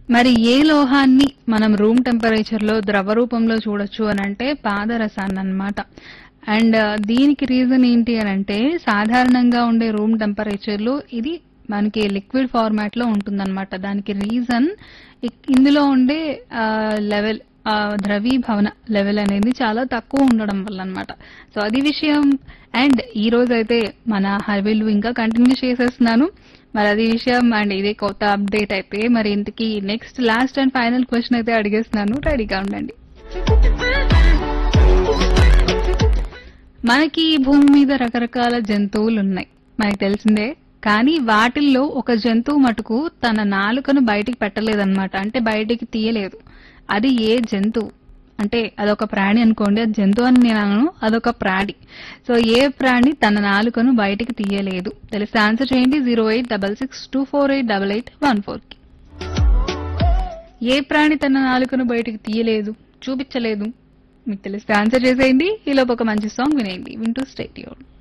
మరి ఏ లోహాన్ని మనం రూమ్ టెంపరేచర్ లో ద్రవ రూపంలో చూడొచ్చు అని అంటే పాదరసాన్ని అన్నమాట అండ్ దీనికి రీజన్ ఏంటి అని అంటే సాధారణంగా ఉండే రూమ్ టెంపరేచర్ లో ఇది మనకి లిక్విడ్ ఫార్మాట్ లో ఉంటుందన్నమాట దానికి రీజన్ ఇందులో ఉండే లెవెల్ ద్రవీభవన లెవెల్ అనేది చాలా తక్కువ ఉండడం వల్ల అన్నమాట సో అది విషయం అండ్ ఈ రోజు అయితే మన హర్విల్ ఇంకా కంటిన్యూ చేసేస్తున్నాను మరి అది విషయం అండ్ ఇదే కొత్త అప్డేట్ అయితే మరి ఇంతకీ next last and final question అయితే అడిగేస్తున్నాను రెడీగా ఉండండి మనకి ఈ భూమి మీద రకరకాల జంతువులు ఉన్నాయి మనకి తెలిసిందే కానీ వాటిల్లో ఒక జంతువు మటుకు తన నాలుకను బయటికి పెట్టలేదన్నమాట అంటే బయటికి తీయలేదు అది ఏ జంతువు అంటే అదొక ప్రాణి అనుకోండి అది జంతువు అని నేను అనను అదొక ప్రాణి సో ఏ ప్రాణి తన నాలుకను బయటికి తీయలేదు తెలిస్తే ఆన్సర్ చేయండి zero eight double six two four eight double eight one four కి ఏ ప్రాణి తన నాలుకను బయటికి తీయలేదు చూపించలేదు మీకు తెలిస్తే ఆన్సర్ చేసేయండి ఈలోపు ఒక మంచి సాంగ్ వినేయండి వింటూ స్టేట్ యూన్